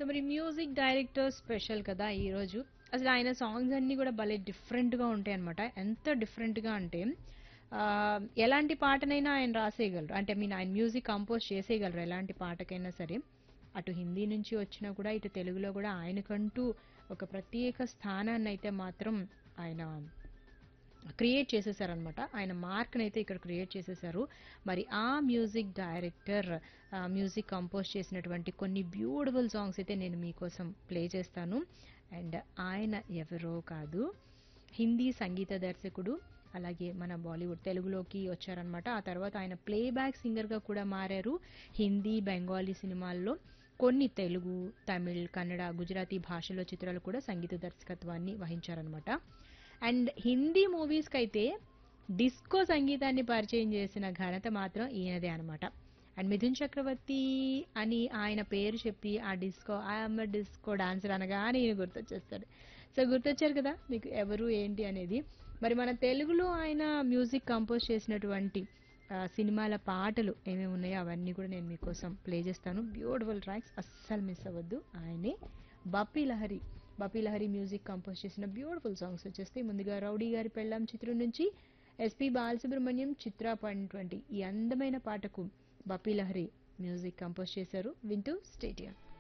మరి music director special కదా ఈరోజు అసలు ఆయన సాంగ్స్ అన్నీ కూడా భలే డిఫరెంట్గా ఉంటాయి అనమాట ఎంత డిఫరెంట్గా అంటే ఆ, ఎలాంటి పాటనైనా ఆయన రాసేయగలరు అంటే మీన్ ఆయన మ్యూజిక్ కంపోజ్ చేసేయగలరు ఎలాంటి పాటకైనా సరే అటు హిందీ నుంచి వచ్చినా కూడా ఇటు తెలుగులో కూడా ఆయనకంటూ ఒక ప్రత్యేక స్థానాన్ని అయితే మాత్రం ఆయన క్రియేట్ చేసేసారనమాట ఆయన మార్క్ని అయితే ఇక్కడ క్రియేట్ చేసేసారు మరి ఆ మ్యూజిక్ డైరెక్టర్ ఆ, మ్యూజిక్ కంపోజ్ చేసినటువంటి కొన్ని బ్యూటిఫుల్ సాంగ్స్ అయితే నేను మీకోసం ప్లే చేస్తాను అండ్ ఆయన ఎవరో కాదు హిందీ సంగీత దర్శకుడు అలాగే మన బాలీవుడ్ తెలుగులోకి వచ్చారనమాట ఆ తర్వాత ఆయన ప్లేబ్యాక్ సింగర్గా కూడా మారారు హిందీ బెంగాలీ సినిమాల్లో కొన్ని తెలుగు తమిళ్ కన్నడ గుజరాతీ భాషలో చిత్రాలు కూడా సంగీత దర్శకత్వాన్ని వహించారనమాట అండ్ హిందీ మూవీస్కి అయితే డిస్కో సంగీతాన్ని పరిచయం చేసిన ఘనత మాత్రం ఈయనదే అనమాట అండ్ మిథున్ చక్రవర్తి అని ఆయన పేరు చెప్పి ఆ డిస్కో ఐఎమ్ డిస్కో డాన్సర్ అనగానే ఈయన గుర్తొచ్చేస్తాడు సో గుర్తొచ్చారు కదా మీకు ఎవరు ఏంటి అనేది మరి మన తెలుగులో ఆయన మ్యూజిక్ కంపోజ్ చేసినటువంటి ఆ, సినిమాల పాటలు ఏమేమి ఉన్నాయో అవన్నీ కూడా నేను మీకోసం ప్లే చేస్తాను బ్యూటిఫుల్ ట్రాక్స్ అస్సలు మిస్ అవ్వద్దు ఆయనే బప్పీ లహరి బప్పీ లహరి మ్యూజిక్ కంపోజ్ చేసిన బ్యూటిఫుల్ సాంగ్స్ వచ్చేస్తాయి ముందుగా రౌడీ గారి పెళ్ళాం చిత్రం నుంచి ఎస్పి బాలసుబ్రహ్మణ్యం చిత్ర పడినటువంటి ఈ అందమైన పాటకు బప్పీ లహరి మ్యూజిక్ కంపోజ్ చేశారు వింటూ స్టేడియం